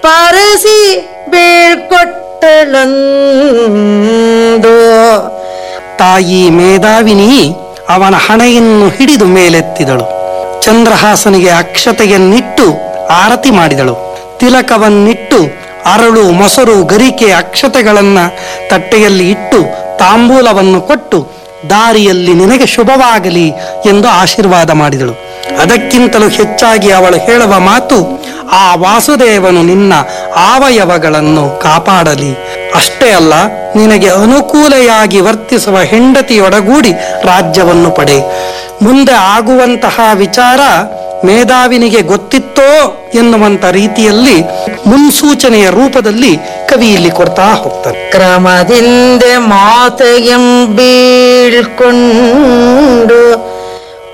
ಪರಸಿ ಬೀಳ್ಕೊಟ್ಟಳಂದು ತಾಯಿ ಮೇಧಾವಿನಿ ಅವನ ಹಣೆಯನ್ನು ಹಿಡಿದು ಮೇಲೆತ್ತಿದಳು ಚಂದ್ರಹಾಸನಿಗೆ ಅಕ್ಷತೆಯನ್ನಿಟ್ಟು ಆರತಿ ಮಾಡಿದಳು ತಿಲಕವನ್ನಿಟ್ಟು ಅರಳು ಮೊಸರು ಗರಿಕೆ ಅಕ್ಷತೆಗಳನ್ನ ತಟ್ಟೆಯಲ್ಲಿ ಇಟ್ಟು ತಾಂಬೂಲವನ್ನು ಕೊಟ್ಟು ದಾರಿಯಲ್ಲಿ ನಿನಗೆ ಶುಭವಾಗಲಿ ಎಂದು ಆಶೀರ್ವಾದ ಮಾಡಿದಳು ಅದಕ್ಕಿಂತಲೂ ಹೆಚ್ಚಾಗಿ ಅವಳು ಹೇಳುವ ಮಾತು ಆ ವಾಸುದೇವನು ನಿನ್ನ ಆವಯವಗಳನ್ನು ಕಾಪಾಡಲಿ ಅಷ್ಟೇ ಅಲ್ಲ ನಿನಗೆ ಅನುಕೂಲೆಯಾಗಿ ವರ್ತಿಸುವ ಹೆಂಡತಿಯೊಡಗೂಡಿ ರಾಜ್ಯವನ್ನು ಪಡೆ ಮುಂದೆ ಆಗುವಂತಹ ವಿಚಾರ ಮೇಧಾವಿನಿಗೆ ಗೊತ್ತಿತ್ತೋ ಎನ್ನುವಂತ ರೀತಿಯಲ್ಲಿ ಮುನ್ಸೂಚನೆಯ ರೂಪದಲ್ಲಿ ಕವಿ ಇಲ್ಲಿ ಕೊಡ್ತಾ ಹೋಗ್ತಾನೆ ಕ್ರಮದಿಂದ ಮಾತೆಯಂ ಬೀಳ್ಕೊಂಡು